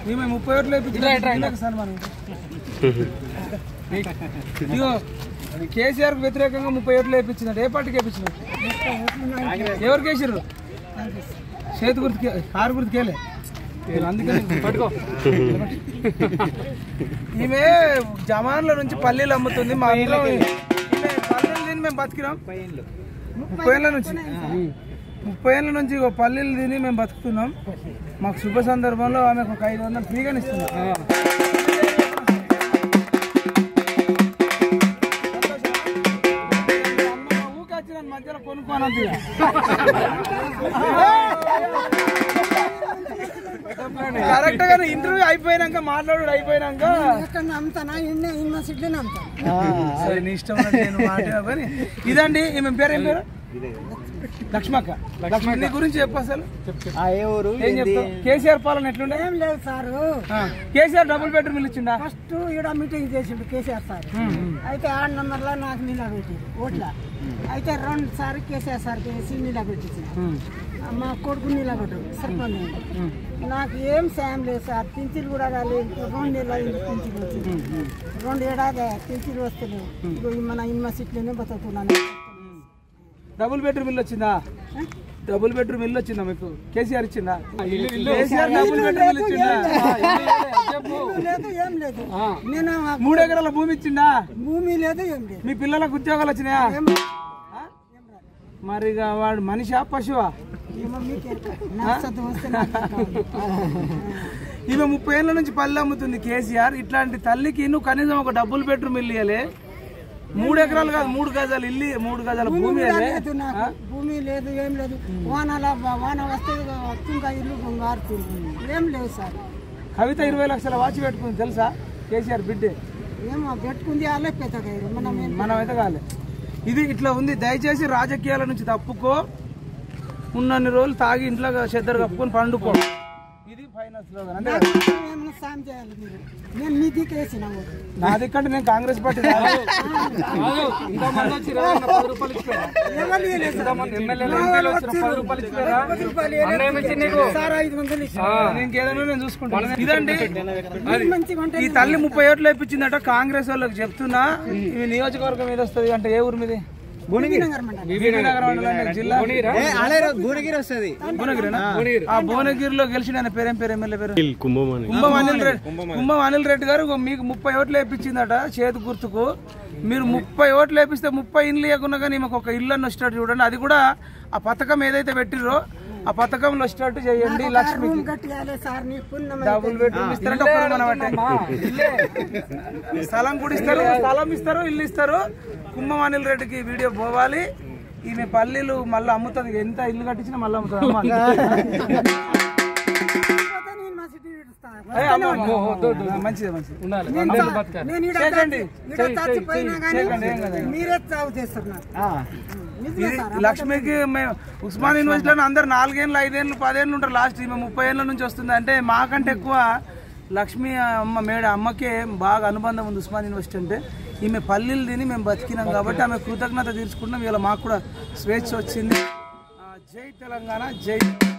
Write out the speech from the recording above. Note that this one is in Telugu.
ఈమె ముప్పై ఓట్లు వేయించిన సన్మానం ఇగో కేసీఆర్ కు వ్యతిరేకంగా ముప్పై ఓట్లు వేయించినట్టు ఏ పార్టీకి వేయించినారు ఎవరికి వేసిర్రు చేతి గుర్తుకే కారు గుర్తుకేలే మీరు అందుకని పట్టుకో ఈమె జమాన్ల నుంచి పల్లీలు అమ్ముతుంది మా అందరం ఈమె పల్లీలు తిని మేము బతికినాం ముప్పై ఏళ్ళ నుంచి ముప్పై ఏళ్ళ నుంచి ఇగో పల్లీలు తిని మేము బతుకుతున్నాం మాకు శుభ సందర్భంలో ఆమెకు ఒక ఐదు వందలు ఫ్రీగానే ఇస్తున్నాం ఊకే వచ్చి నన్ను మధ్యలో కొనుక్కోనద్దు ఇక. కరెక్ట్ గా ఇంటర్వ్యూ అయిపోయినాక మాట్లాడు అయిపోయినాక ఎక్కడ అమ్ముతానా ఇన్న యూనివర్సిటీలోనే అమ్ముతాను సరే నీ ఇష్టం ఉన్నట్టు నేను మాట్లాడినా కానీ ఇదండి ఈమె పేరు ఏం పేరు లక్ష్మక్క లక్ష్మి నీ గురించి చెప్పు అసలు ఏం చెప్తావు కేసీఆర్ పాలన ఎట్లుండే ఏం లేదు సారు ఆ, కేసీఆర్ డబుల్ బెడ్రూమ్ ఇల్లు ఇచ్చిండా ఫస్ట్ ఈడ మీటింగ్ చేసిండు కేసీఆర్ సార్ అయితే ఆరు నెంబర్లో నాకు నిలబెట్టి ఓట్ల అయితే రెండు సార్లు కేసీఆర్ సార్కి వేసి నిలబెట్టించిన ఉమ్, మా కొడుకు నిలబెట్టు సర్పంచ్ అయ్యిండు. నాకు ఏం సాయం లేదు సార్ పింఛన్లు కూడా రాలేదు రెండు నెలలు అయింది పింఛన్లు వచ్చింది రెండు ఏడాది పింఛన్లు వస్తలేవు ఇగో ఈ మన యూనివర్సిటీలోనే బతుకుతున్నాను డబుల్ బెడ్రూమ్ ఇల్లు వచ్చిందా డబుల్ బెడ్రూమ్ ఇల్లు వచ్చిందా మీకు కేసీఆర్ ఇచ్చిందా కేసీఆర్ డబుల్ బెడ్రూమ్ ఇల్లు ఇచ్చిందా చెప్పు లేదు ఏం లేదు నేను ఆ మూడు ఎకరాల భూమి ఇచ్చిందా భూమి లేదు ఏం లేదు మీ పిల్లలకు ఉద్యోగాలు వచ్చినాయా ఏం ఆ? మరి ఇక వాడు మనిషా పశువా ఏమో మీకు ఎరుక. నాకు చదువు వస్తే నాకు కావాలి. ఈమె ముప్పై ఏళ్ళ నుంచి పల్లె అమ్ముతుంది కేసీఆర్ ఇట్లాంటి తల్లికి నువ్వు కనీసం ఒక డబుల్ బెడ్రూమ్ ఇల్లు ఇయ్యలే మూడు ఎకరాలు కాదు మూడు గజాలు ఇల్లు మూడు గజాల భూమి కూడా ఇయ్యలే. లేదు నాకు భూమి లేదు ఏం లేదు వానల వాన వస్తే ఇంకా ఇల్లు మారుతుంది ఏం లేవు సార్ కవిత ఇరవై లక్షల వాచి పెట్టుకుంది తెలుసా కేసీఆర్ బిడ్డే ఏమో పెట్టుకుంది వాళ్ళే పెద్దగా ఇది. మనం ఏం మనం అయితే కాలే ఇది ఇట్లా ఉంది దయచేసి రాజకీయాల నుంచి తప్పుకో ఉన్నన్ని రోజులు తాగి ఇంట్లో చెద్దరు కప్పుకొని పండుకో ఇది ఫైనల్ స్లోగన్ అంతే కదా? ఏమైనా సాయం చేయాలి మీరు నేను మీ దిక్కు వేసిన ఓటు. నా దిక్కంటే నేను కాంగ్రెస్ పార్టీ కాదు. ఎవరు ఇయ్యలేదు సార్. పది రూపాయలు ఇయ్యలేదు. సార్ ఐదు వందలు ఇచ్చారు. ఇంకేదైనా నేను చూసుకుంటాను ఇదండి మీరు మంచిగా ఉంటే ఈ తల్లి ముప్పై ఓట్లు వేయించిందట కాంగ్రెస్ వాళ్ళకి చెప్తున్నా ఈ నియోజకవర్గం మీద వస్తుంది అంటే ఏ ఊరు మీది విజయనగరం మండలం. విజయనగరం మండలం జిల్లా భువనగిరి వస్తుంది భువనగిరేనా ఆ భువనగిరిలో గెలిచిన ఆయన పేరేం పేరు ఎమ్మెల్యే పేరు కుంభమని కుంభం అనిల్ రెడ్డి కుంభం అనిల్ రెడ్డి గారు ఇగో మీకు ముప్పై ఓట్లు వేయించిందట చేతి గుర్తుకు మీరు ముప్పై ఓట్లు వేపిస్తే ముప్పై ఇండ్లు ఇవ్వకున్నా కానీ మాకు ఒక ఇల్లు అని వచ్చేటట్టు చూడండి అది కూడా ఆ పథకం ఏదైతే పెట్టిర్రో ఆ పథకంలో వచ్చేటట్టు చేయండి లక్ష్మికి రూమ్ కట్టియాలి సార్ నీ పుణ్యం డబుల్ బెడ్రూమ్ ఇస్తారంటే ఒక్కరు మనం అంటే. ఇల్లే. స్థలం కూడా ఇస్తారు స్థలం ఇస్తారు ఇల్లు ఇస్తారు కుంభం అనిల్ రెడ్డికి వీడియో పోవాలి ఈమె పల్లీలు మళ్ళీ అమ్ముతుంది ఎంత ఇల్లు కట్టించినా మళ్ళీ అమ్ముతుంది అమ్మాలి. పోతే నేను మా సిటీ ఇస్తాను. ఏ, అమ్మ, అమ్మ, వద్దు, వద్దు. మంచిది మంచిది నేను చా- నేను ఈడ చేయండి. చచ్చి- ఈడ చచ్చిపోయినా కానీ చేయండి, ఏం కాదు. మీరే చావు చేస్తున్నారు నిజమే ఇది సార్ లక్ష్మికి మేము ఉస్మాన్ యూనివర్సిటీలో అందరు నాలుగేళ్ళు ఐదేళ్ళు పదేళ్ళు ఉంటారు లాస్ట్ ఈమె ముప్పై ఏళ్ళ నుంచి వస్తుంది అంటే మాకంటే ఎక్కువ లక్ష్మి అమ్మ మేడ అమ్మకే బాగా అనుబంధం ఉంది ఉస్మాన్ యూనివర్సిటీ అంటే ఈమె పల్లీలు తిని మేము బతికినాం కాబట్టి ఆమె కృతజ్ఞత తీర్చుకుంటున్నాం ఇలా మాకు కూడా స్వేచ్ఛ వచ్చింది ఆ, జై తెలంగాణ జై